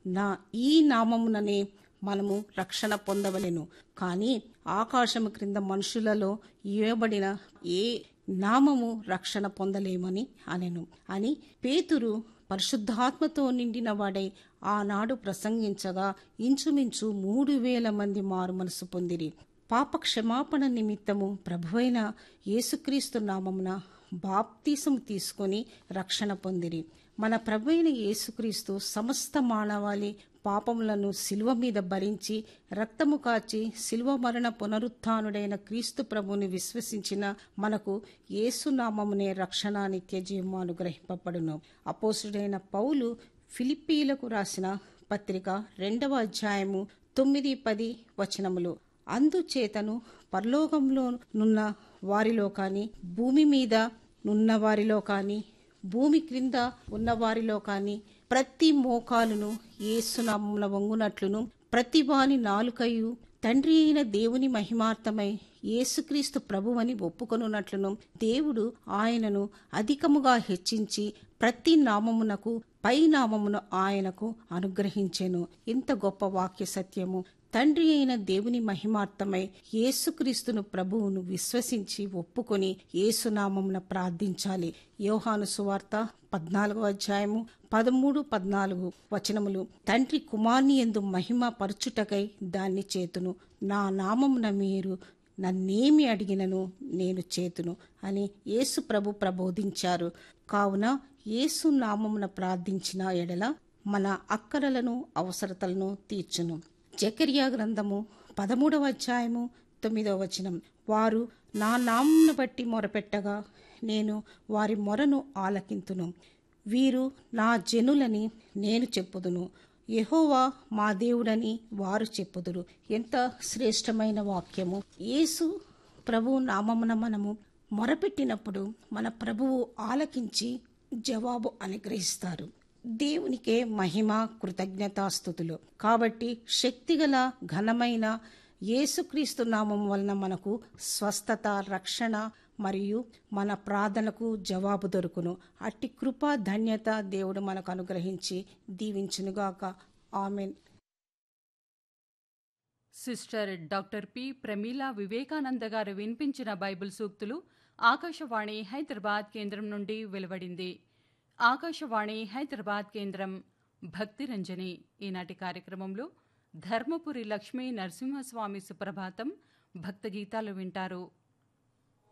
నా ఈ నామముననే మనము రక్షణ పొందవలెను కానీ ఆకాశము క్రింద మనుషులలో ఇవ్వబడిన ఏ నామము రక్షణ పొందలేమని అనెను అని పేతురు పరిశుద్ధాత్మతో నిండిన వాడై ఆనాడు ప్రసంగించగా ఇంచుమించు మూడు వేల మంది మారు మనసు పొందిరి పాప క్షమాపణ నిమిత్తము ప్రభువైన యేసుక్రీస్తు నామమున బాప్తీసము తీసుకొని రక్షణ పొందిరి మన ప్రభువైన యేసుక్రీస్తు సమస్త మానవాళి పాపములను శిలువ మీద భరించి రక్తము కాచి శిలువ మరణ పునరుత్నుడైన క్రీస్తు ప్రభుని విశ్వసించిన మనకు యేసునామమునే రక్షణ నిత్య జీవము అనుగ్రహింపబడును అపోసుడైన పౌలు ఫిలిప్పీలకు రాసిన పత్రిక రెండవ అధ్యాయము తొమ్మిది పది వచనములు అందుచేతను పరలోకంలో నున్న వారిలో కానీ భూమి మీద నున్న వారిలో కానీ భూమి క్రింద ఉన్న వారిలో కానీ ప్రతి మోకాలును ఏసునామమున వంగునట్లును ప్రతి వాని నాలుకయు తండ్రి అయిన దేవుని మహిమార్థమై యేసుక్రీస్తు ప్రభువని ఒప్పుకొనున్నట్లును దేవుడు ఆయనను అధికముగా హెచ్చించి ప్రతి నామమునకు పై నామమును ఆయనకు అనుగ్రహించెను ఇంత గొప్ప వాక్య సత్యము తండ్రి అయిన దేవుని మహిమార్థమై యేసుక్రీస్తును ప్రభువును విశ్వసించి ఒప్పుకొని యేసునామమున ప్రార్థించాలి యోహాను సువార్త పద్నాలుగో అధ్యాయము పదమూడు పద్నాలుగు వచనములు తండ్రి కుమార్ని ఎందు మహిమ పరచుటకై దాన్ని చేతును నా నామమున మీరు నన్నేమి అడిగినను నేను చేతును అని యేసు ప్రభు ప్రబోధించారు కావున యేసు నామమున ప్రార్థించిన ఎడల మన అక్కరలను అవసరతలను తీర్చును జకర్యా గ్రంథము పదమూడవ అధ్యాయము తొమ్మిదవ వచనం వారు నా నామమును బట్టి మొరపెట్టగా నేను వారి మొరను ఆలకింతును వీరు నా జనులని నేను చెప్పుదును యెహోవా మా దేవుడని వారు చెప్పుదురు ఎంత శ్రేష్టమైన వాక్యము యేసు ప్రభు నామమున మనము మొరపెట్టినప్పుడు మన ప్రభువు ఆలకించి జవాబు అనుగ్రహిస్తారు దేవునికే మహిమ కృతజ్ఞతాస్థుతులు కాబట్టి శక్తిగల ఘనమైన యేసుక్రీస్తు నామం వలన మనకు స్వస్థత రక్షణ మరియు మన ప్రార్థనకు జవాబు దొరుకును అట్టి కృపా ధన్యత దేవుడు మనకు అనుగ్రహించి దీవించునుగాక amen sister doctor P Pramila Vivekananda గారు వినిపించిన బైబిల్ సూక్తులు ఆకాశవాణి హైదరాబాద్ కేంద్రం నుండి వెలువడింది ఆకాశవాణి హైదరాబాద్ కేంద్రం భక్తి రంజని ఈనాటి కార్యక్రమంలో ధర్మపురి లక్ష్మీ నరసింహస్వామి సుప్రభాతం భక్త గీతాలు వింటారు